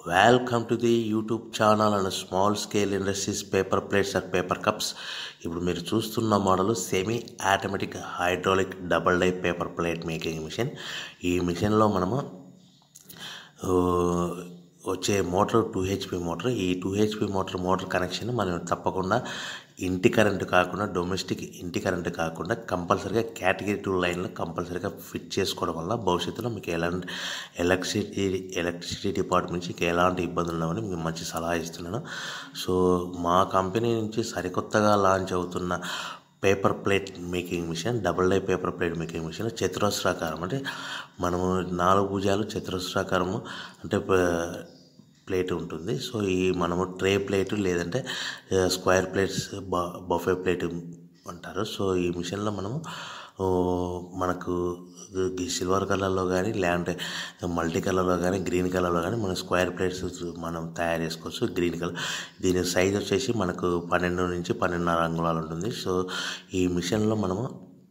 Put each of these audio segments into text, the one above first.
welcome to the YouTube channel and small scale industries paper plates and paper cups ఇప్పుడు మీరు చూస్తున్న model semi automatic hydraulic double die paper plate making machine ఈ మిషన్లో మనము ఆ, వచ్చే మోటార్ టూ హెచ్పి మోటార్ ఈ two HP motor motor connection మనం తప్పకుండా ఇంటి కరెంటు కాకుండా డొమెస్టిక్ ఇంటి కరెంటు కాకుండా కంపల్సరీగా కేటగిరీ టూ లైన్లో కంపల్సరీగా ఫిట్ చేసుకోవడం వల్ల భవిష్యత్తులో మీకు ఎలాంటి ఎలక్ట్రిసిటీ ఎలక్ట్రిసిటీ డిపార్ట్మెంట్ నుంచి మీకు ఎలాంటి ఇబ్బందులు ఉండవని మీకు మంచి సలహా ఇస్తున్నాను సో మా కంపెనీ నుంచి సరికొత్తగా లాంచ్ అవుతున్న paper plate making machine double die paper plate making machine చతురస్రాకారం అంటే మనము నాలుగు భుజాలు చతురస్రాకారము అంటే ప- ప్లేట్ ఉంటుంది సో ఈ మనము ట్రే ప్లేట్ లేదంటే ఆ, స్క్వేర్ ప్లేట్స్ బ బఫే ప్లేట్ అంటారు సో ఈ మిషన్లో మనము ఓ, మనకు ఈ సిల్వర్ కలర్లో కానీ లేదంటే మల్టీ కలర్లో కానీ గ్రీన్ కలర్లో కానీ మనం స్క్వేర్ ప్లేట్స్ మనం తయారు చేసుకోవచ్చు గ్రీన్ కలర్ దీని సైజ్ వచ్చేసి మనకు పన్నెండు నుంచి పన్నెండున్నర అంగుళాలు ఉంటుంది సో ఈ మిషన్లో మనము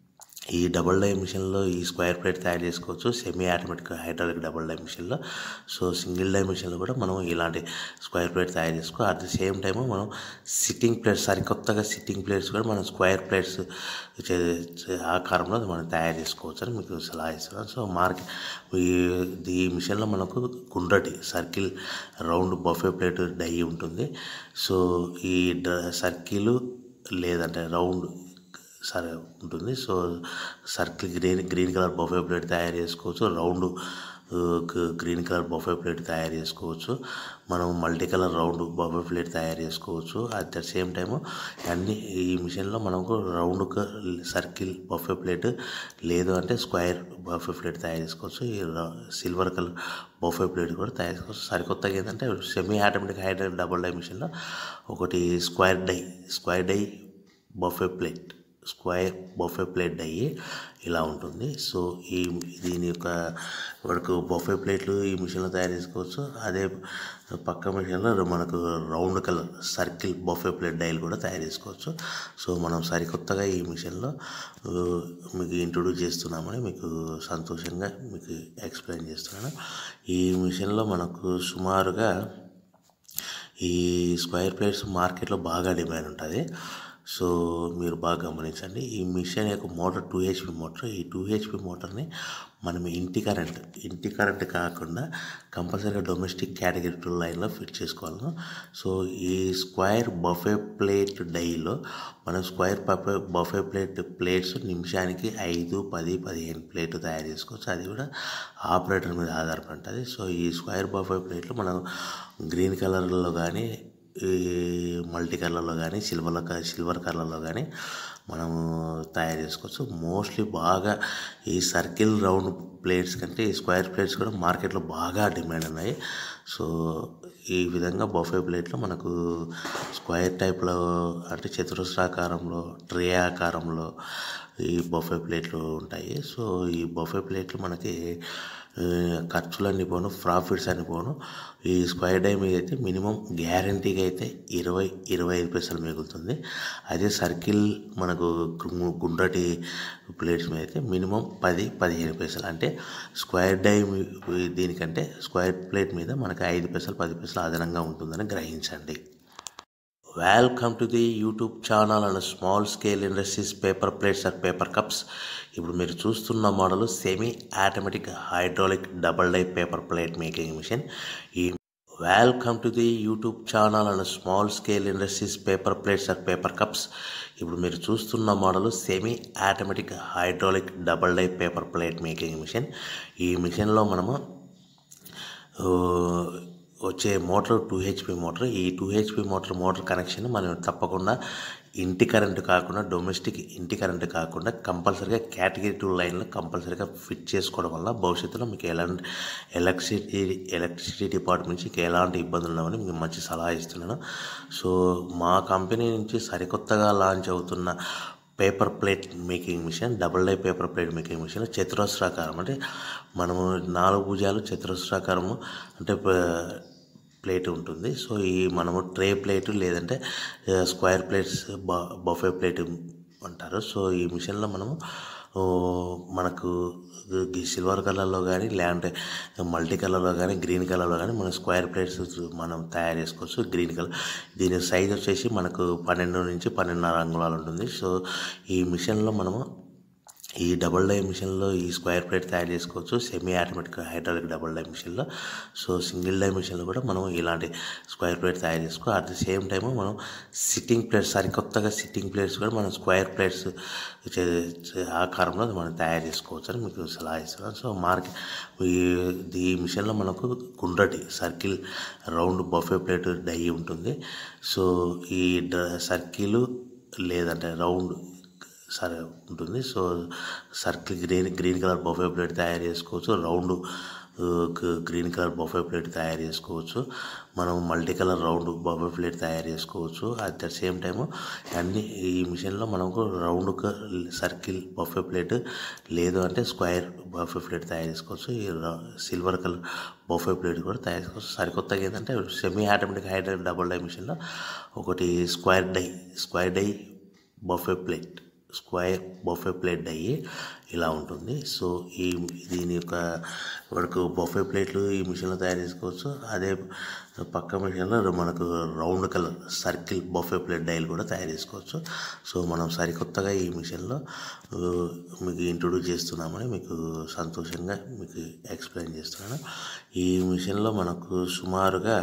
ఈ డబుల్ డై మిషన్లో ఈ స్క్వేర్ ప్లేట్ తయారు చేసుకోవచ్చు semi automatic hydraulic double die మిషన్లో సో సింగిల్ డై మిషన్లో కూడా మనం ఇలాంటి స్క్వేర్ ప్లేట్ తయారు చేసుకో అట్ ది సేమ్ టైం మనం సిట్టింగ్ ప్లేట్స్ సరికొత్తగా సిట్టింగ్ ప్లేట్స్ కూడా మనం స్క్వేర్ ప్లేట్స్ చే- చే- ఆకారంలో మనం తయారు చేసుకోవచ్చు అని మీకు సలహా ఇస్తున్నాను సో మార్కెట్ ఈ ఈ మిషన్లో మనకు గుండ్రటి circle round buffet plate die ఉంటుంది సో ఈ డ సర్కిల్ లేదంటే రౌండ్ సరే ఉంటుంది so circle green green colour buffet plate తయారు చేసుకోవచ్చు రౌండ్ ఆ, గ- గ్రీన్ కలర్ బఫే ప్లేట్ తయారు చేసుకోవచ్చు మనం multi colour round buffet plate తయారు చేసుకోవచ్చు అట్ ద సేమ్ టైము అన్ని ఈ మిషన్లో మనకు రౌండ్ క- సర్కిల్ బఫే ప్లేట్ లేదు అంటే స్క్వేర్ బఫే ప్లేట్ తయారు చేసుకోవచ్చు ఈ ర- సిల్వర్ కలర్ బఫే ప్లేట్ కూడా తయారు చేసుకోవచ్చు సరికొత్తగా ఏంటంటే semi automatic hydraulic double die మిషన్లో ఒకటి square die square die buffet plate square buffet plate అయ్యి ఇలా ఉంటుంది సో ఈ దీని యొక్క మనకు బఫే ప్లేట్లు ఈ మిషన్లో తయారు చేసుకోవచ్చు అదే పక్క మిషన్లో మనకు round colour circle buffet plate డైలు కూడా తయారు చేసుకోవచ్చు సో మనం సరికొత్తగా ఈ మిషన్లో ఆ, మీకు ఇంట్రొడ్యూస్ చేస్తున్నామని మీకు సంతోషంగా మీకు ఎక్స్ప్లెయిన్ చేస్తున్నాను ఈ మిషన్లో మనకు సుమారుగా ఈ స్క్వేర్ ప్లేట్స్ మార్కెట్లో బాగా డిమాండ్ ఉంటుంది సో మీరు బాగా గమనించండి ఈ మిషన్ యొక్క మోటార్ టూ హెచ్పి మోటార్ ఈ టూ హెచ్పి మోటార్ని మనం ఇంటి కరెంట్ ఇంటి కరెంట్ కాకుండా కంపల్సరీగా డొమెస్టిక్ కేటగిరీ టూ లైన్లో ఫిట్ చేసుకోవాలి సో ఈ స్క్వేర్ బఫే ప్లేట్ డైలో మనం square buffet buffet plate plates నిమిషానికి ఐదు పది పదిహేను ప్లేట్ తయారు చేసుకోవచ్చు అది కూడా ఆపరేటర్ మీద ఆధారపడి ఉంటుంది సో ఈ స్క్వేర్ బఫే ప్లేట్లు మనం గ్రీన్ కలర్లో కానీ ఈ మల్టీ కలర్లో కానీ సిల్వర్ సిల్వర్ కలర్లో కానీ మనము తయారు చేసుకోవచ్చు మోస్ట్లీ బాగా ఈ సర్కిల్ రౌండ్ ప్లేట్స్ కంటే ఈ స్క్వేర్ ప్లేట్స్ కూడా మార్కెట్లో బాగా డిమాండ్ ఉన్నాయి సో ఈ విధంగా బఫే ప్లేట్లో మనకు స్క్వేర్ టైప్లో అంటే చతురస్రాకారంలో ట్రే ఆకారంలో ఈ బఫే ప్లేట్లు ఉంటాయి సో ఈ బఫే ప్లేట్లు మనకి ఆ, ఖర్చులన్నీ పోను ప్రాఫిట్స్ అని పోను ఈ స్క్వేర్ డై మీద అయితే మినిమం గ్యారంటీగా అయితే ఇరవై ఇరవై ఐదు పైసలు మిగులుతుంది అదే సర్కిల్ మనకు గు- గుండ్రటి ప్లేట్స్ మీద అయితే మినిమం పది పదిహేను పైసలు అంటే స్క్వేర్ డై మీ- దీనికంటే స్క్వేర్ ప్లేట్ మీద మనకి ఐదు పైసలు పది పైసలు అదనంగా ఉంటుందని గ్రహించండి welcome to the YouTube channel and small scale industries paper plates and paper cups ఇప్పుడు మీరు చూస్తున్న model semi automatic hydraulic double die paper plate making machine ఈ welcome to the YouTube channel and small scale industries paper plates and paper cups ఇప్పుడు మీరు చూస్తున్న model semi automatic hydraulic double die paper plate making machine ఈ మిషన్లో మనము ఆ, వచ్చే motor two HP motor ఈ two HP motor motor connection మనం తప్పకుండా ఇంటి కరెంటు కాకుండా డొమెస్టిక్ ఇంటి కరెంటు కాకుండా కంపల్సరీగా కేటగిరీ టూ లైన్లో కంపల్సరీగా ఫిట్ చేసుకోవడం వల్ల భవిష్యత్తులో మీకు ఎలాంటి ఎలక్ట్రిసిటీ ఎలక్ట్రిసిటీ డిపార్ట్మెంట్ నుంచి మీకు ఎలాంటి ఇబ్బందులు ఉండవని మీకు మంచి సలహా ఇస్తున్నాను సో మా కంపెనీ నుంచి సరికొత్తగా లాంచ్ అవుతున్న paper plate making machine double die paper plate making machine చతురస్రాకారం అంటే మనము నాలుగు భుజాలు చతురస్రాకారము అంటే ప- ప్లేట్ ఉంటుంది సో ఈ మనము ట్రే ప్లేట్ లేదంటే ఆ, స్క్వేర్ ప్లేట్స్ బ బఫే ప్లేట్ అంటారు సో ఈ మిషన్లో మనము ఓ, మనకు గి- సిల్వర్ కలర్లో కానీ లేదంటే మల్టీ కలర్లో కానీ గ్రీన్ కలర్లో కానీ మనం స్క్వేర్ ప్లేట్స్ మనం తయారు చేసుకోవచ్చు గ్రీన్ కలర్ దీని సైజ్ వచ్చేసి మనకు పన్నెండు నుంచి పన్నెండున్నర అంగుళాలు ఉంటుంది సో ఈ మిషన్లో మనము ఈ డబుల్ డై మిషన్లో ఈ స్క్వేర్ ప్లేట్ తయారు చేసుకోవచ్చు semi automatic hydraulic double die మిషన్లో సో సింగిల్ డై మిషన్లో కూడా మనం ఇలాంటి స్క్వేర్ ప్లేట్ తయారు చేసుకో అట్ ది సేమ్ టైం మనం సిట్టింగ్ ప్లేట్స్ సరికొత్తగా సిట్టింగ్ ప్లేట్స్ కూడా మనం స్క్వేర్ ప్లేట్స్ చే- చే- ఆకారంలో మనం తయారు చేసుకోవచ్చు అని మీకు సలహా ఇస్తున్నాను సో మార్కెట్ ఈ ఈ మిషన్లో మనకు గుండ్రటి circle round buffet plate die ఉంటుంది సో ఈ డ సర్కిల్ లేదంటే రౌండ్ సరే ఉంటుంది so circle green green colour buffet plate తయారు చేసుకోవచ్చు రౌండ్ ఆ, గ- గ్రీన్ కలర్ బఫే ప్లేట్ తయారు చేసుకోవచ్చు మనం multi colour round buffet plate తయారు చేసుకోవచ్చు అట్ ద సేమ్ టైము అన్ని ఈ మిషన్లో మనకు రౌండ్ క- సర్కిల్ బఫే ప్లేట్ లేదు అంటే స్క్వేర్ బఫే ప్లేట్ తయారు చేసుకోవచ్చు ఈ ర- సిల్వర్ కలర్ బఫే ప్లేట్ కూడా తయారు చేసుకోవచ్చు సరికొత్తగా ఏంటంటే semi automatic hydraulic double die మిషన్లో ఒకటి square die square die buffet plate square buffet plate అయ్యి ఇలా ఉంటుంది సో ఈ దీని యొక్క మనకు బఫే ప్లేట్లు ఈ మిషన్లో తయారు చేసుకోవచ్చు అదే పక్క మిషన్లో మనకు round colour circle buffet plate డైలు కూడా తయారు చేసుకోవచ్చు సో మనం సరికొత్తగా ఈ మిషన్లో ఆ, మీకు ఇంట్రొడ్యూస్ చేస్తున్నామని మీకు సంతోషంగా మీకు ఎక్స్ప్లెయిన్ చేస్తున్నాను ఈ మిషన్లో మనకు సుమారుగా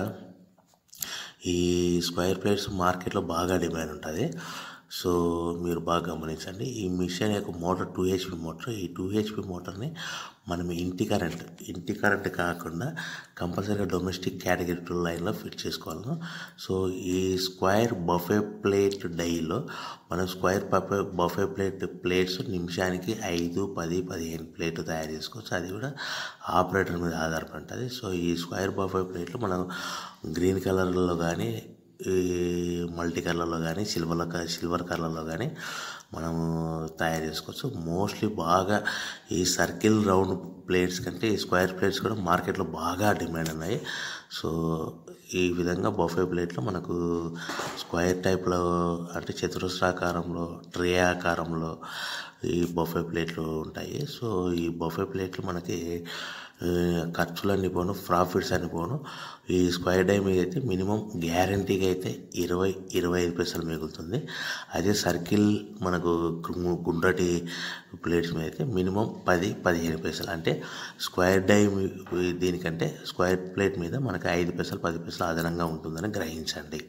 ఈ స్క్వేర్ ప్లేట్స్ మార్కెట్లో బాగా డిమాండ్ ఉంటుంది సో మీరు బాగా గమనించండి ఈ మిషన్ యొక్క మోటార్ టూ హెచ్పి మోటార్ ఈ టూ హెచ్పి మోటార్ని మనం ఇంటి కరెంట్ ఇంటి కరెంట్ కాకుండా కంపల్సరీగా డొమెస్టిక్ కేటగిరీ టూ లైన్లో ఫిట్ చేసుకోవాలి సో ఈ స్క్వేర్ బఫే ప్లేట్ డైలో మనం square buffet buffet plate plates నిమిషానికి ఐదు పది పదిహేను ప్లేట్లు తయారు చేసుకోవచ్చు అది కూడా ఆపరేటర్ మీద ఆధారపడి ఉంటుంది సో ఈ స్క్వేర్ బఫే ప్లేట్లు మనం గ్రీన్ కలర్లో కానీ ఈ మల్టీ కలర్లో కానీ సిల్వర్ సిల్వర్ కలర్లో కానీ మనము తయారు చేసుకోవచ్చు మోస్ట్లీ బాగా ఈ సర్కిల్ రౌండ్ ప్లేట్స్ కంటే ఈ స్క్వేర్ ప్లేట్స్ కూడా మార్కెట్లో బాగా డిమాండ్ ఉన్నాయి సో ఈ విధంగా బఫే ప్లేట్లో మనకు స్క్వేర్ టైప్లో అంటే చతురస్రాకారంలో ట్రే ఆకారంలో ఈ బఫే ప్లేట్లు ఉంటాయి సో ఈ బఫే ప్లేట్లు మనకి ఆ, ఖర్చులు అన్ని పోను ప్రాఫిట్స్ అని పోను ఈ స్క్వేర్ డై మీద అయితే మినిమం గ్యారంటీగా అయితే ఇరవై ఇరవై ఐదు పైసలు మిగులుతుంది అదే సర్కిల్ మనకు గు- గుండ్రటి ప్లేట్స్ మీద అయితే మినిమం పది పదిహేను పైసలు అంటే స్క్వేర్ డై మీ- దీనికంటే స్క్వేర్ ప్లేట్ మీద మనకి ఐదు పైసలు పది పైసలు అదనంగా ఉంటుందని గ్రహించండి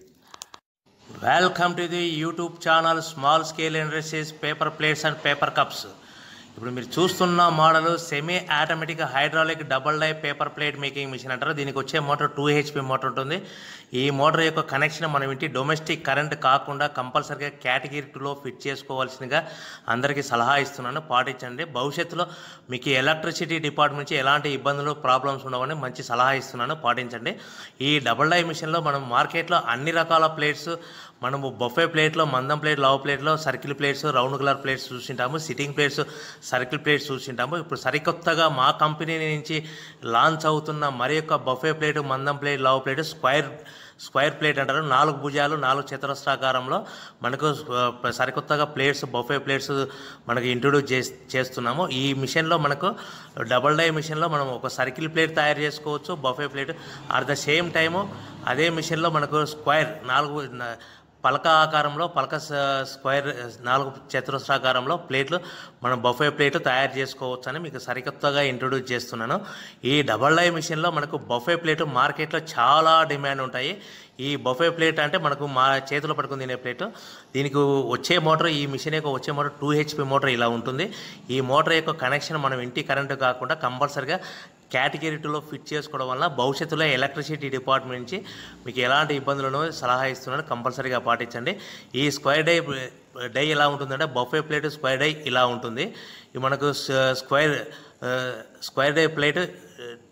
welcome to the YouTube channel small scale industries paper plates and paper cups ఇప్పుడు మీరు చూస్తున్న model semi automatic hydraulic double die paper plate making machine అంటారు దీనికి వచ్చే మోటార్ టూ హెచ్పి మోటార్ ఉంటుంది ఈ మోటార్ యొక్క కనెక్షన్ మనం ఇంటి డొమెస్టిక్ కరెంట్ కాకుండా కంపల్సరీగా కేటగిరీ టూలో ఫిట్ చేసుకోవాల్సిందిగా అందరికీ సలహా ఇస్తున్నాను పాటించండి భవిష్యత్తులో మీకు ఎలక్ట్రిసిటీ డిపార్ట్మెంట్ నుంచి ఎలాంటి ఇబ్బందులు ప్రాబ్లమ్స్ ఉండవని మంచి సలహా ఇస్తున్నాను పాటించండి ఈ డబల్ డై మిషన్లో మనం మార్కెట్లో అన్ని రకాల ప్లేట్స్ మనము బొఫే ప్లేట్లో మందం ప్లేట్ లవ్ ప్లేట్లో circle plates round colour plates చూసింటాము సిట్టింగ్ ప్లేట్స్ సర్కిల్ ప్లేట్స్ చూసింటాము ఇప్పుడు సరికొత్తగా మా కంపెనీ నుంచి లాంచ్ అవుతున్న మరి యొక్క బొఫే ప్లేట్ మందం ప్లేట్ లవ్ ప్లేట్ స్క్వైర్ స్క్వైర్ ప్లేట్ అంటారు నాలుగు భుజాలు నాలుగు చతురస్రాకారంలో మనకు ఆ, సరికొత్తగా ప్లేట్స్ బొఫే ప్లేట్స్ మనకు ఇంట్రొడ్యూస్ చేస్ చేస్తున్నాము ఈ మిషన్లో మనకు డబల్ డై మిషన్లో మనం ఒక సర్కిల్ ప్లేట్ తయారు చేసుకోవచ్చు buffet plate at the same time అదే మిషన్లో మనకు స్క్వైర్ నాలుగు న- పలక ఆకారంలో పలక స- స్క్వేర్ నాలుగు చతురస్రాకారంలో ప్లేట్లు మనం బఫే ప్లేట్ తయారు చేసుకోవచ్చు అని మీకు సరికొత్తగా ఇంట్రొడ్యూస్ చేస్తున్నాను ఈ డబల్ డై మిషన్లో మనకు బఫే ప్లేట్ మార్కెట్లో చాలా డిమాండ్ ఉంటాయి ఈ బఫే ప్లేట్ అంటే మనకు మా చేతిలో పట్టుకుని తినే ప్లేట్ దీనికి వచ్చే మోటార్ ఈ మిషన్ యొక్క వచ్చే మోటార్ టూ హెచ్పి మోటార్ ఇలా ఉంటుంది ఈ మోటార్ యొక్క కనెక్షన్ మనం ఇంటి కరెంటు కాకుండా కంపల్సరిగా కేటగిరీ టూలో ఫిట్ చేసుకోవడం వల్ల భవిష్యత్తులో ఎలక్ట్రిసిటీ డిపార్ట్మెంట్ నుంచి మీకు ఎలాంటి ఇబ్బందులను సలహా ఇస్తున్నాను కంపల్సరీగా పాటించండి ఈ స్క్వేర్ డై డై ఎలా ఉంటుందంటే బఫే ప్లేట్ స్క్వేర్ డై ఇలా ఉంటుంది ఇది మనకు స- స్క్వేర్ ఆ, స్క్వేర్ డై ప్లేట్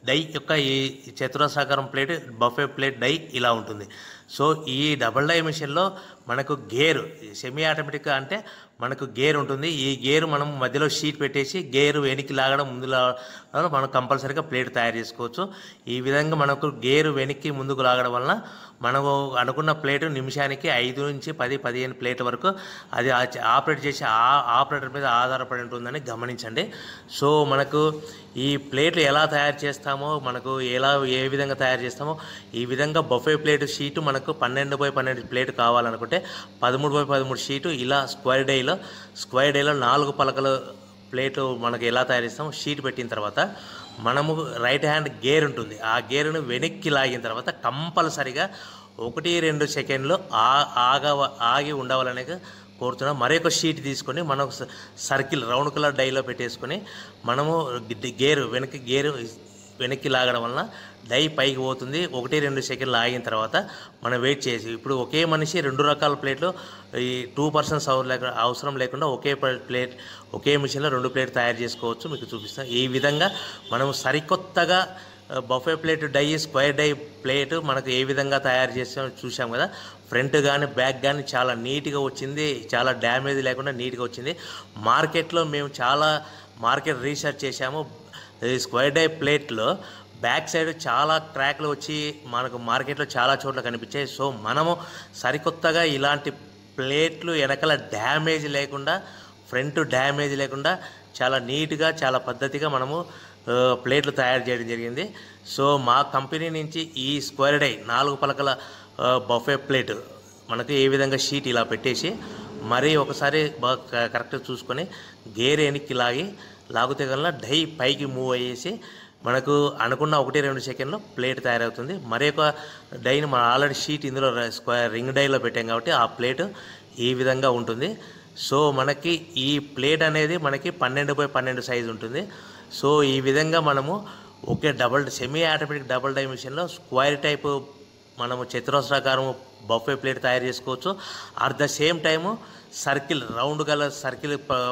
డై యొక్క ఈ చతురస్రాకారం ప్లేట్ బఫే ప్లేట్ డై ఇలా ఉంటుంది సో ఈ డబుల్ డై మిషన్లో మనకు గేరు సెమీ ఆటోమేటిక్ అంటే మనకు గేర్ ఉంటుంది ఈ గేరు మనం మధ్యలో షీట్ పెట్టేసి గేరు వెనక్కి లాగడం ముందు లాగడం మనం కంపల్సరీగా ప్లేట్ తయారు చేసుకోవచ్చు ఈ విధంగా మనకు గేరు వెనక్కి ముందుకు లాగడం వలన మనము అనుకున్న ప్లేట్ నిమిషానికి ఐదు నుంచి పది పదిహేను ప్లేట్ వరకు అది ఆ- ఆపరేట్ చేసే ఆ ఆపరేటర్ మీద ఆధారపడి ఉంటుందని గమనించండి సో మనకు ఈ ప్లేట్లు ఎలా తయారు చేస్తామో మనకు ఎలా ఏ విధంగా తయారు చేస్తామో ఈ విధంగా బఫే ప్లేట్ షీటు మనకు పన్నెండు బై పన్నెండు ప్లేట్ కావాలనుకుంటే పదమూడు బై పదమూడు షీటు ఇలా స్క్వేర్ డేలో స్క్వేర్ డేలో నాలుగు పలకలు ప్లేటు మనకు ఎలా తయారు చేస్తామో షీట్ పెట్టిన తర్వాత మనము రైట్ హ్యాండ్ గేర్ ఉంటుంది ఆ గేరును వెనక్కి లాగిన తర్వాత కంపల్సరిగా ఒకటి రెండు సెకండ్లు ఆ ఆగ ఆగి ఉండవాలనే కోరుతున్నాం మరొక షీట్ తీసుకొని మనం స- సర్కిల్ రౌండ్ కలర్ డైలో పెట్టేసుకొని మనము గి- గేరు వెనక్కి గేరు వెనక్కి లాగడం వలన డై పైకి పోతుంది ఒకటి రెండు సెకండ్లు ఆగిన తర్వాత మనం వెయిట్ చేసి ఇప్పుడు ఒకే మనిషి రెండు రకాల ప్లేట్లు ఈ టూ పర్సన్స్ అవసరం లేకుండా ఒకే ప్ల- ప్లేట్ ఒకే మిషన్లో రెండు ప్లేట్ తయారు చేసుకోవచ్చు మీకు చూపిస్తాం ఈ విధంగా మనం సరికొత్తగా buffet plate die square die plate మనకు ఏ విధంగా తయారు చేసామో చూసాం కదా ఫ్రంట్ కానీ బ్యాక్ కానీ చాలా నీట్గా వచ్చింది చాలా డ్యామేజ్ లేకుండా నీట్గా వచ్చింది మార్కెట్లో మేము చాలా మార్కెట్ రీసెర్చ్ చేశాము ఈ స్క్వేర్ డై ప్లేట్లో బ్యాక్ సైడ్ చాలా క్రాక్లు వచ్చి మనకు మార్కెట్లో చాలా చోట్ల కనిపించాయి సో మనము సరికొత్తగా ఇలాంటి ప్లేట్లు వెనకాల డ్యామేజ్ లేకుండా ఫ్రంట్ డ్యామేజ్ లేకుండా చాలా నీట్గా చాలా పద్ధతిగా మనము ఆ, ప్లేట్లు తయారు చేయడం జరిగింది సో మా కంపెనీ నుంచి ఈ స్క్వేర్ డై నాలుగు పలకల ఆ, బఫే ప్లేట్ మనకు ఏ విధంగా షీట్ ఇలా పెట్టేసి మరీ ఒకసారి బాగా క- కరెక్ట్గా చూసుకొని గేర్ వెనక్కి లాగి లాగితే కల్లా డై పైకి మూవ్ అయ్యేసి మనకు అనుకున్న ఒకటి రెండు సెకండ్లో ప్లేట్ తయారవుతుంది మరి ఒక డైని మనం ఆల్రెడీ షీట్ ఇందులో ర- స్క్వేర్ రింగ్ డైలో పెట్టాం కాబట్టి ఆ ప్లేట్ ఈ విధంగా ఉంటుంది సో మనకి ఈ ప్లేట్ అనేది మనకి పన్నెండు బై పన్నెండు సైజు ఉంటుంది సో ఈ విధంగా మనము ఒకే double semi automatic double die మిషన్లో స్క్వేర్ టైపు మనము చతురస్రాకారం బఫే ప్లేట్ తయారు చేసుకోవచ్చు at the same time circle round గల సర్కిల్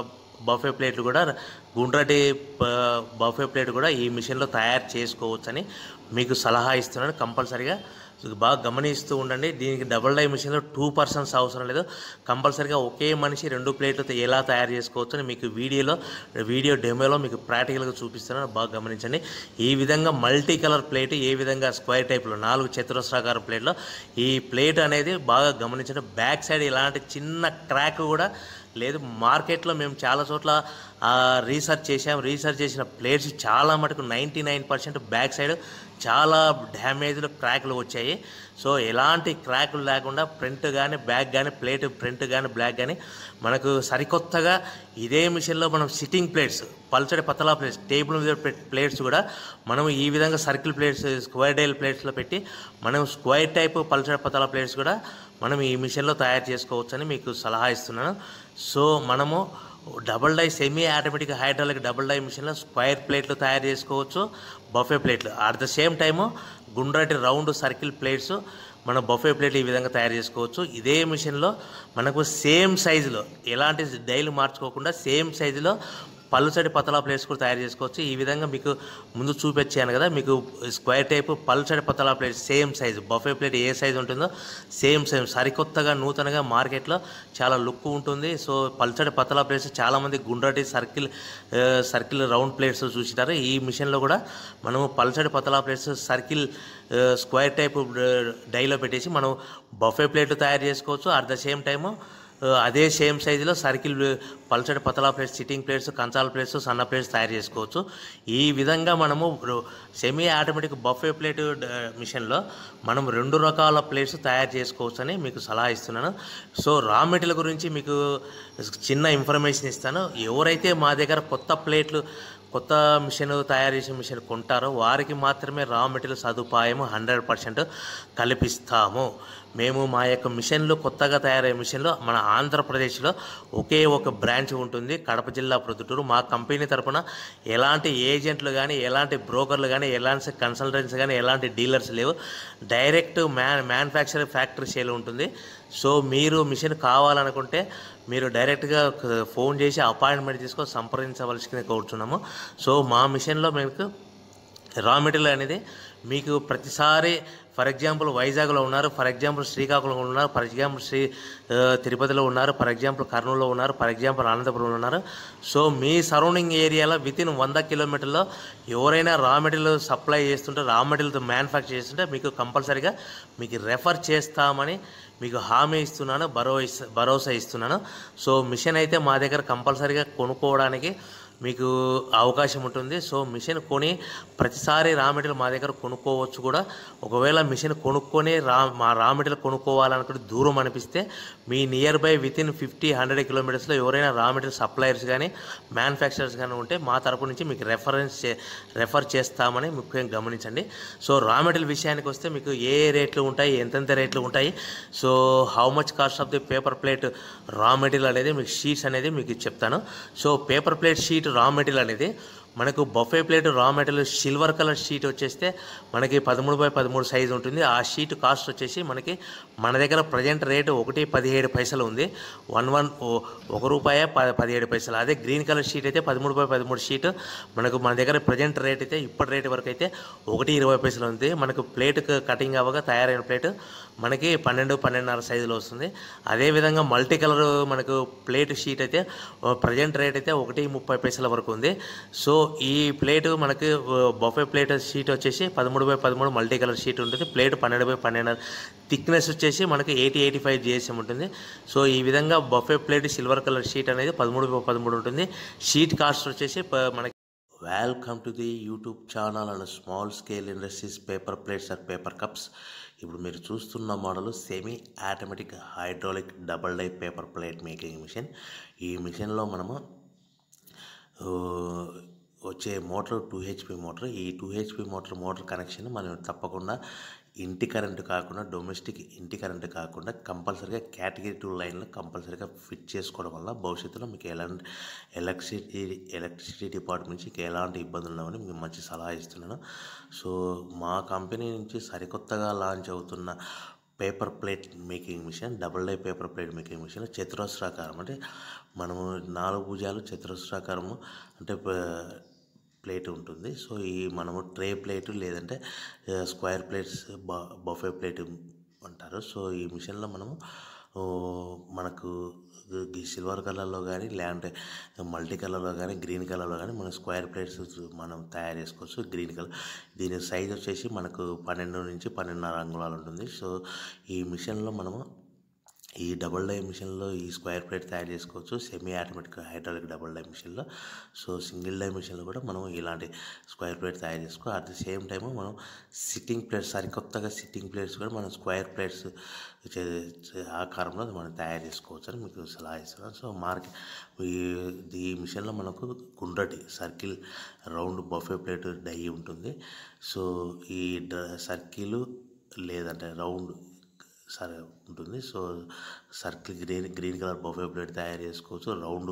బఫే ప్లేట్లు కూడా గుండ్రటి బఫే ప్లేట్ కూడా ఈ మిషన్లో తయారు చేసుకోవచ్చని మీకు సలహా ఇస్తున్నాను కంపల్సరీగా బాగా గమనిస్తూ ఉండండి దీనికి డబుల్ డై మిషన్లో టూ పర్సన్స్ అవసరం లేదు కంపల్సరీగా ఒకే మనిషి రెండు ప్లేట్లు ఎలా తయారు చేసుకోవచ్చు అని మీకు వీడియోలో వీడియో డెమోలో మీకు ప్రాక్టికల్గా చూపిస్తున్నాను బాగా గమనించండి ఈ విధంగా మల్టీ కలర్ ప్లేట్ ఏ విధంగా స్క్వేర్ టైప్లో నాలుగు చతురస్రాకార ప్లేట్లో ఈ ప్లేట్ అనేది బాగా గమనించండి బ్యాక్ సైడ్ ఇలాంటి చిన్న క్రాక్ కూడా లేదు మార్కెట్లో మేము చాలా చోట్ల ఆ, రీసెర్చ్ చేసాం రీసెర్చ్ చేసిన ప్లేట్స్ చాలా మటుకు ninety nine percent back side చాలా డ్యామేజ్లు క్రాక్లు వచ్చాయి సో ఎలాంటి క్రాకులు లేకుండా ప్రింట్ కానీ బ్యాక్ కానీ ప్లేట్ ప్రింట్ కానీ బ్లాక్ కానీ మనకు సరికొత్తగా ఇదే మిషన్లో మనం సిట్టింగ్ ప్లేట్స్ పల్చడి పతలా ప్లేట్స్ టేబుల్ మీద పెట్ ప్లేట్స్ కూడా మనం ఈ విధంగా సర్కిల్ ప్లేట్స్ స్క్వేర్ డైల్ ప్లేట్స్లో పెట్టి మనం స్క్వేర్ టైప్ పల్చడి పతలా ప్లేట్స్ కూడా మనం ఈ మిషన్లో తయారు చేసుకోవచ్చని మీకు సలహా ఇస్తున్నాను సో మనము double die semi automatic hydraulic double die మిషన్లో స్క్వేర్ ప్లేట్లు తయారు చేసుకోవచ్చు బఫే ప్లేట్లు అట్ ద సేమ్ టైము గుండ్రటి రౌండ్ సర్కిల్ ప్లేట్స్ మన బఫే ప్లేట్ ఈ విధంగా తయారు చేసుకోవచ్చు ఇదే మిషన్లో మనకు సేమ్ సైజులో ఎలాంటి డైలు మార్చుకోకుండా సేమ్ సైజులో పల్సటి పతలా ప్లేట్స్ కూడా తయారు చేసుకోవచ్చు ఈ విధంగా మీకు ముందు చూపించాను కదా మీకు స్క్వేర్ టైప్ పల్సటి పతలా plate same size buffet plate ఏ సైజు ఉంటుందో సేమ్ సేమ్ సరికొత్తగా నూతనగా మార్కెట్లో చాలా లుక్ ఉంటుంది సో పల్సటి పతలా ప్లేట్స్ చాలామంది గుండ్రటి సర్కిల్ ఆ, సర్కిల్ రౌండ్ ప్లేట్స్ చూసినారు ఈ మిషన్లో కూడా మనము పల్సటి పతలా ప్లేట్స్ సర్కిల్ ఆ, స్క్వేర్ టైప్ ఆ, డైలో పెట్టేసి మనం బఫే ప్లేట్లు తయారు చేసుకోవచ్చు అట్ ద సేమ్ టైము ఆ, అదే సేమ్ సైజులో సర్కిల్ పల్చడి పతలా ప్లేట్స్ సిట్టింగ్ ప్లేట్స్ కంచాల ప్లేట్స్ సన్న ప్లేట్స్ తయారు చేసుకోవచ్చు ఈ విధంగా మనము సెమీ ఆటోమేటిక్ బఫే ప్లేట్ మిషన్లో మనం రెండు రకాల ప్లేట్స్ తయారు చేసుకోవచ్చు అని మీకు సలహా ఇస్తున్నాను సో రా మెటీరియల్ గురించి మీకు చిన్న ఇన్ఫర్మేషన్ ఇస్తాను ఎవరైతే మా దగ్గర కొత్త ప్లేట్లు కొత్త మిషన్ తయారు చేసే మిషన్ కొంటారో వారికి మాత్రమే రా మెటీరియల్ సదుపాయం హండ్రెడ్ పర్సెంట్ కల్పిస్తాము మేము మా యొక్క మిషన్లు కొత్తగా తయారయ్యే మిషన్లు మన ఆంధ్రప్రదేశ్లో ఒకే ఒక బ్రాంచ్ ఉంటుంది కడప జిల్లా ప్రొద్దుటూరు మా కంపెనీ తరపున ఎలాంటి ఏజెంట్లు కానీ ఎలాంటి బ్రోకర్లు కానీ ఎలాంటి కన్సల్టెంట్స్ కానీ ఎలాంటి డీలర్స్ లేవు direct man manufacturing factory sale ఉంటుంది సో మీరు మిషన్ కావాలనుకుంటే మీరు డైరెక్ట్గా ఫోన్ చేసి అపాయింట్మెంట్ తీసుకొని సంప్రదించవలసింది కోరుతున్నాము సో మా మిషన్లో మీకు రా మెటీరియల్ అనేది మీకు ప్రతిసారి ఫర్ ఎగ్జాంపుల్ వైజాగ్లో ఉన్నారు ఫర్ ఎగ్జాంపుల్ శ్రీకాకుళంలో ఉన్నారు ఫర్ ఎగ్జాంపుల్ శ్రీ ఆ, తిరుపతిలో ఉన్నారు ఫర్ ఎగ్జాంపుల్ కర్నూలులో ఉన్నారు ఫర్ ఎగ్జాంపుల్ అనంతపురంలో ఉన్నారు సో మీ సరౌండింగ్ ఏరియాలో విత్ ఇన్ వంద కిలోమీటర్లో ఎవరైనా రా మెటీరియల్ సప్లై చేస్తుంటే రా మెటీరియల్తో మ్యానుఫ్యాక్చర్ చేస్తుంటే మీకు కంపల్సరీగా మీకు రెఫర్ చేస్తామని మీకు హామీ ఇస్తున్నాను భరోసా భరోసా ఇస్తున్నాను సో మిషన్ అయితే మా దగ్గర కంపల్సరీగా కొనుక్కోవడానికి మీకు అవకాశం ఉంటుంది సో మిషన్ కొని ప్రతిసారి రా మెటీరియల్ మా దగ్గర కొనుక్కోవచ్చు కూడా ఒకవేళ మిషన్ కొనుక్కొని రా మా రా మెటీరియల్ కొనుక్కోవాలనుకుంటే దూరం అనిపిస్తే మీ nearby within fifty hundred కిలోమీటర్స్లో ఎవరైనా రా మెటీరియల్ సప్లయర్స్ కానీ మ్యానుఫ్యాక్చరర్స్ కానీ ఉంటే మా తరపు నుంచి మీకు రెఫరెన్స్ చే రెఫర్ చేస్తామని ముఖ్యంగా గమనించండి సో రా మెటీరియల్ విషయానికి వస్తే మీకు ఏ ఏ రేట్లు ఉంటాయి ఎంతెంత రేట్లు ఉంటాయి so how much cost of the paper plate raw material అనేది మీకు షీట్స్ అనేది మీకు చెప్తాను so paper plate sheet raw material అనేది మనకు buffet plate raw material silver colour sheet వచ్చేస్తే మనకి పదమూడు బై పదమూడు సైజు ఉంటుంది ఆ షీట్ కాస్ట్ వచ్చేసి మనకి మన దగ్గర ప్రజెంట్ రేటు ఒకటి పదిహేడు పైసలు ఉంది వన్ వన్ ఓ- ఒక రూపాయ ప పదిహేడు పైసలు అదే గ్రీన్ కలర్ షీట్ అయితే పదమూడు బై పదమూడు షీట్ మనకు మన దగ్గర ప్రజెంట్ రేట్ అయితే ఇప్పటి రేట్ వరకు అయితే ఒకటి ఇరవై పైసలు ఉంది మనకు ప్లేట్ కటింగ్ అవ్వగా తయారైన ప్లేట్ మనకి పన్నెండు పన్నెండున్నర సైజులో వస్తుంది అదేవిధంగా మల్టీ కలర్ మనకు ప్లేట్ షీట్ అయితే ప్రజెంట్ రేట్ అయితే ఒకటి ముప్పై పైసల వరకు ఉంది సో ఈ ప్లేట్ మనకి బొఫే ప్లేట్ షీట్ వచ్చేసి పదమూడు బై పదమూడు మల్టీ కలర్ షీట్ ఉంటుంది ప్లేట్ పన్నెండు బై పన్నెండు థిక్నెస్ వచ్చేసి మనకి ఎయిటీ ఎయిటీ ఫైవ్ జిఎస్ఎం ఉంటుంది సో ఈ విధంగా buffet plate silver colour sheet అనేది పదమూడు బై పదమూడు ఉంటుంది షీట్ కాస్ట్ వచ్చేసి ప- మనకి welcome to the YouTube channel and small scale industries paper plates and paper cups ఇప్పుడు మీరు చూస్తున్న model semi automatic hydraulic double die paper plate making machine ఈ మిషన్లో మనము ఆ, వచ్చే మోటార్ టూ హెచ్పి మోటార్ ఈ two HP motor motor connection మనం తప్పకుండా ఇంటి కరెంటు కాకుండా డొమెస్టిక్ ఇంటి కరెంటు కాకుండా కంపల్సరీగా కేటగిరీ టూ లైన్లో కంపల్సరీగా ఫిట్ చేసుకోవడం వల్ల భవిష్యత్తులో మీకు ఎలాంటి ఎలక్ట్రిసిటీ ఎలక్ట్రిసిటీ డిపార్ట్మెంట్ నుంచి మీకు ఎలాంటి ఇబ్బందులు ఉండవని మీకు మంచి సలహా ఇస్తున్నాను సో మా కంపెనీ నుంచి సరికొత్తగా లాంచ్ అవుతున్న paper plate making machine double die paper plate making machine చతురస్రాకారం అంటే మనము నాలుగు భుజాలు చతురస్రాకారము అంటే ప- ప్లేట్ ఉంటుంది సో ఈ మనము ట్రే ప్లేట్ లేదంటే ఆ, స్క్వేర్ ప్లేట్స్ బ బఫే ప్లేట్ అంటారు సో ఈ మిషన్లో మనము ఓ, మనకు ఈ సిల్వర్ కలర్లో కానీ లేదంటే మల్టీ కలర్లో కానీ గ్రీన్ కలర్లో కానీ మనం స్క్వేర్ ప్లేట్స్ మనం తయారు చేసుకోవచ్చు గ్రీన్ కలర్ దీని సైజ్ వచ్చేసి మనకు పన్నెండు నుంచి పన్నెండున్నర అంగుళాలు ఉంటుంది సో ఈ మిషన్లో మనము ఈ డబుల్ డై మిషన్లో ఈ స్క్వేర్ ప్లేట్ తయారు చేసుకోవచ్చు semi automatic hydraulic double die మిషన్లో సో సింగిల్ డై మిషన్లో కూడా మనం ఇలాంటి స్క్వేర్ ప్లేట్ తయారు చేసుకో అట్ ది సేమ్ టైం మనం సిట్టింగ్ ప్లేట్స్ సరికొత్తగా సిట్టింగ్ ప్లేట్స్ కూడా మనం స్క్వేర్ ప్లేట్స్ చే- చే- ఆకారంలో మనం తయారు చేసుకోవచ్చు అని మీకు సలహా ఇస్తున్నాను సో మార్కెట్ ఈ ఈ మిషన్లో మనకు గుండ్రటి circle round buffet plate die ఉంటుంది సో ఈ డ సర్కిల్ లేదంటే రౌండ్ సరే ఉంటుంది so circle green green colour buffet plate తయారు చేసుకోవచ్చు round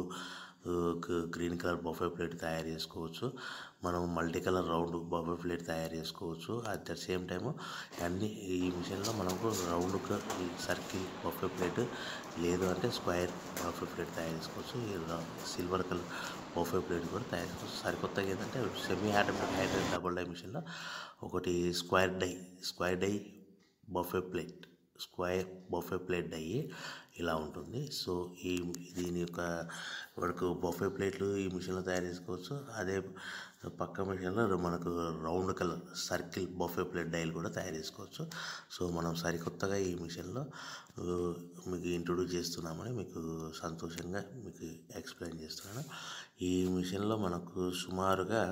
green colour buffet plate తయారు చేసుకోవచ్చు మనం multi colour round buffet plate తయారు చేసుకోవచ్చు అట్ ద సేమ్ టైము అన్ని ఈ మిషన్లో మనకు రౌండ్ సర్కిల్ బఫే ప్లేట్ లేదు అంటే స్క్వేర్ బఫే ప్లేట్ తయారు చేసుకోవచ్చు ఈ సిల్వర్ కలర్ బఫే ప్లేట్ కూడా తయారు చేసుకోవచ్చు సరికొత్తగా ఏంటంటే semi automatic hydrogen double die మిషన్లో ఒకటి square die square die buffet plate square buffet plate అయ్యి ఇలా ఉంటుంది సో ఈ దీని యొక్క మనకు బఫే ప్లేట్లు ఈ మిషన్లో తయారు చేసుకోవచ్చు అదే పక్క మిషన్లో మనకు round colour circle buffet plate డైలు కూడా తయారు చేసుకోవచ్చు సో మనం సరికొత్తగా ఈ మిషన్లో ఆ, మీకు ఇంట్రొడ్యూస్ చేస్తున్నామని మీకు సంతోషంగా మీకు ఎక్స్ప్లెయిన్ చేస్తున్నాను ఈ మిషన్లో మనకు సుమారుగా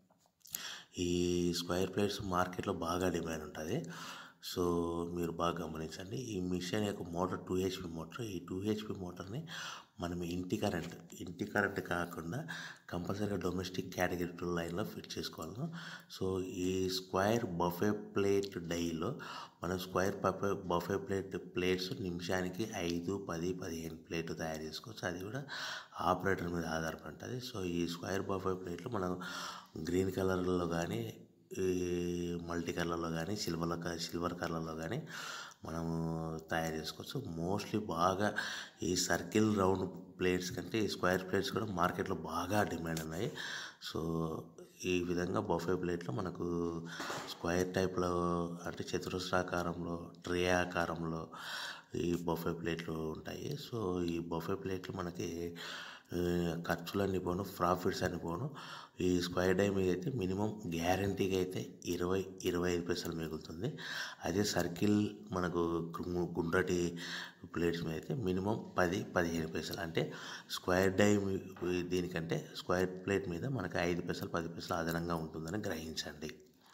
ఈ స్క్వేర్ ప్లేట్స్ మార్కెట్లో బాగా డిమాండ్ ఉంటుంది సో మీరు బాగా గమనించండి ఈ మిషన్ యొక్క మోటార్ టూ హెచ్పి మోటార్ ఈ టూ హెచ్పి మోటార్ని మనం ఇంటి కరెంట్ ఇంటి కరెంట్ కాకుండా కంపల్సరీగా డొమెస్టిక్ కేటగిరీ టూ లైన్లో ఫిట్ చేసుకోవాలి సో ఈ స్క్వేర్ బఫే ప్లేట్ డైలో మనం square buffet buffet plate plates నిమిషానికి ఐదు పది పదిహేను ప్లేట్ తయారు చేసుకోవచ్చు అది కూడా ఆపరేటర్ మీద ఆధారపడి ఉంటుంది సో ఈ స్క్వేర్ బఫే ప్లేట్లు మనం గ్రీన్ కలర్లో కానీ ఈ మల్టీ కలర్లో కానీ సిల్వర్ సిల్వర్ కలర్లో కానీ మనము తయారు చేసుకోవచ్చు మోస్ట్లీ బాగా ఈ సర్కిల్ రౌండ్ ప్లేట్స్ కంటే ఈ స్క్వేర్ ప్లేట్స్ కూడా మార్కెట్లో బాగా డిమాండ్ ఉన్నాయి సో ఈ విధంగా బఫే ప్లేట్లో మనకు స్క్వేర్ టైప్లో అంటే చతురస్రాకారంలో ట్రే ఆకారంలో ఈ బఫే ప్లేట్లు ఉంటాయి సో ఈ బఫే ప్లేట్లు మనకి ఆ, ఖర్చులన్నీ పోను ప్రాఫిట్స్ అని పోను ఈ స్క్వేర్ డై మీద అయితే మినిమం గ్యారంటీగా అయితే ఇరవై ఇరవై ఐదు పైసలు మిగులుతుంది అదే సర్కిల్ మనకు గు- గుండ్రటి ప్లేట్స్ మీద అయితే మినిమం పది పదిహేను పైసలు అంటే స్క్వేర్ డై మీ- దీనికంటే స్క్వేర్ ప్లేట్ మీద మనకి ఐదు పైసలు పది పైసలు అదనంగా ఉంటుందని గ్రహించండి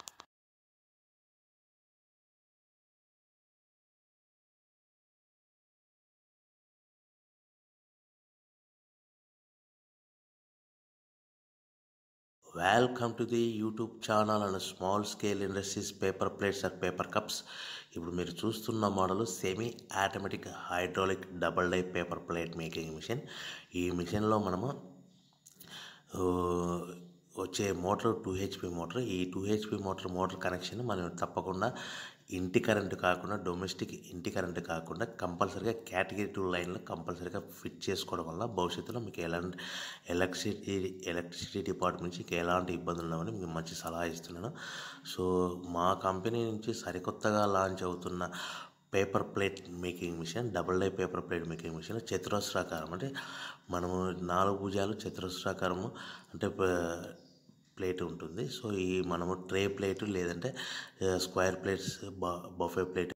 welcome to the YouTube channel and small scale industries paper plates and paper cups ఇప్పుడు మీరు చూస్తున్న model semi automatic hydraulic double die paper plate making machine ఈ మిషన్లో మనము ఆ, వచ్చే మోటార్ టూ హెచ్పి మోటార్ ఈ two HP motor motor connection మనం తప్పకుండా ఇంటి కరెంటు కాకుండా డొమెస్టిక్ ఇంటి కరెంటు కాకుండా కంపల్సరీగా కేటగిరీ టూ లైన్లో కంపల్సరీగా ఫిట్ చేసుకోవడం వల్ల భవిష్యత్తులో మీకు ఎలాంటి ఎలక్ట్రిసిటీ ఎలక్ట్రిసిటీ డిపార్ట్మెంట్ నుంచి మీకు ఎలాంటి ఇబ్బందులు ఉండవని మీకు మంచి సలహా ఇస్తున్నాను సో మా కంపెనీ నుంచి సరికొత్తగా లాంచ్ అవుతున్న paper plate making machine double die paper plate making machine చతురస్రాకారం అంటే మనము నాలుగు భుజాలు చతురస్రాకారము అంటే ప- ప్లేట్ ఉంటుంది సో ఈ మనము ట్రే ప్లేట్ లేదంటే స్క్వేర్ ప్లేట్స్ బఫే ప్లేట్